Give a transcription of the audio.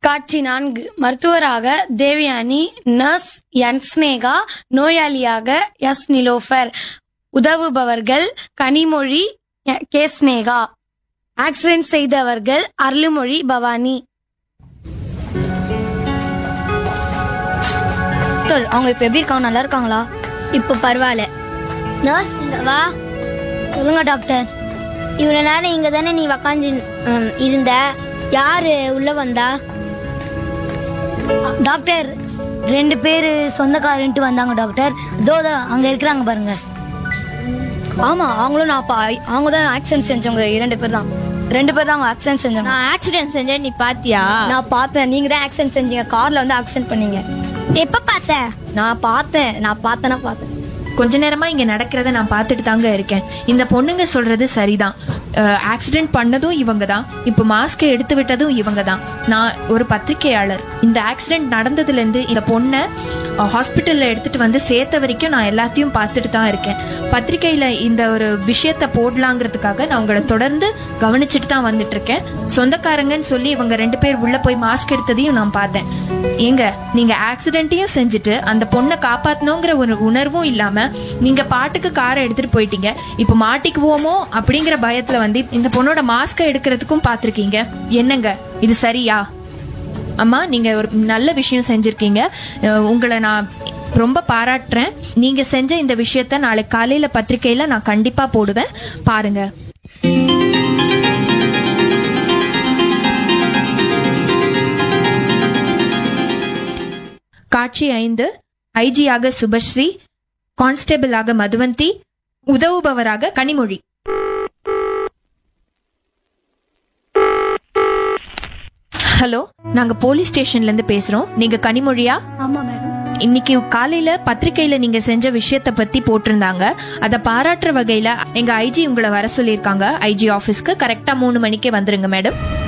காட்சி நான்கு மருத்துவராக தேவயானி நர்ஸ் என் ஸ்னேகா நோயாளியாக எஸ் நிலோஃபர் உதவுபவர்கள் Kanimozhi A- K Sneha accident செய்தவர்கள் அருள்மொழி பவானி டாக்டர் அவங்க இப்ப எப்படி இருக்காங்க நல்லா இருக்காங்களா இப்போ பரவாயில்ல நர்ஸ் இங்க வா சொல்லுங்க டாக்டர் இவ்வளோ நேரம் இங்கே தானே நீ உக்காந்து ம், இருந்த யாரு உள்ள வந்தா டாக்டர் ரெண்டு பேரு சொந்தக்காரன்ட்டு வந்தாங்க டாக்டர் இதோ இதோ அங்க இருக்கிறாங்க பாருங்க ஆமா அவங்களும் நான் பா- அவங்க தான் ஆக்சிடென்ட் செஞ்சவங்க இரண்டு பேர் தான் ரெண்டு பேர் தான் அவங்க ஆக்சிடென்ட் செஞ்சவங்க நான் ஆக்சிடென்ட் செஞ்சேன் நீ பாத்தியா நான் பார்த்தேன் நீங்க தான் ஆக்சிடென்ட் செஞ்சீங்க கார்ல வந்து ஆக்சிடென்ட் பண்ணீங்க எப்ப பார்த்த நான் பார்த்தேன் நான் பார்த்தேன்னா பார்த்தேன் கொஞ்ச நேரமா இங்க நடக்கிறத நான் பார்த்துட்டு தாங்க இருக்கேன் இந்த பொண்ணுங்க சொல்றது சரிதான் ஆக்சிடென்ட் பண்ணதும் இவங்க தான் இப்போ மாஸ்கை எடுத்து விட்டதும் இவங்க தான் நான் ஒரு பத்திரிகையாளர் இந்த ஆக்சிடென்ட் நடந்ததுல இருந்து இந்த பொண்ணை ஹாஸ்பிட்டல்ல எடுத்துட்டு வந்து சேர்த்த வரைக்கும் நான் எல்லாத்தையும் பார்த்துட்டு தான் இருக்கேன் பத்திரிகையில இந்த ஒரு விஷயத்த போடலாங்கிறதுக்காக நான் உங்களை தொடர்ந்து கவனிச்சுட்டு தான் வந்துட்டு இருக்கேன் சொந்தக்காரங்கன்னு சொல்லி இவங்க ரெண்டு பேர் உள்ள போய் மாஸ்க் எடுத்ததையும் நான் பார்த்தேன் ஏங்க நீங்க ஆக்சிடென்ட்டையும் செஞ்சுட்டு அந்த பொண்ணை காப்பாத்தணுங்கிற ஒரு உணர்வும் இல்லாம நீங்க பாட்டுக்கு காரை எடுத்துட்டு போயிட்டீங்க இப்ப மாட்டிக்குவோமோ அப்படிங்கிற பயத்துல வந்து இந்த பொண்ணோட மாஸ்கை எடுக்கிறதுக்கும் பாத்திருக்கீங்க என்னங்க இது சரியா அம்மா நீங்க ஒரு நல்ல விஷயம் செஞ்சிருக்கீங்க அஹ் உங்களை நான் ரொம்ப பாராட்டுறேன் நீங்க செஞ்ச இந்த விஷயத்த நாளைக்கு காலையில பத்திரிக்கையில நான் கண்டிப்பா போடுவேன் பாருங்க காட்சி ஐந்து ஐஜியாக சுபஸ்ரீ கான்ஸ்டபிளாக மதுவந்தி உதவுபவராக கனிமொழி ஹலோ நாங்க போலீஸ் ஸ்டேஷன்ல இருந்து பேசுறோம் நீங்க கனிமொழியா ஆமா மேடம் இன்னைக்கு காலையில பத்திரிக்கையில நீங்க செஞ்ச விஷயத்த பத்தி போட்டிருந்தாங்க அத பாராட்டுற வகையில எங்க ஐஜி உங்களை வர சொல்லியிருக்காங்க ஐஜி ஆபீஸ்க்கு கரெக்டா மூணு மணிக்கே வந்துருங்க மேடம்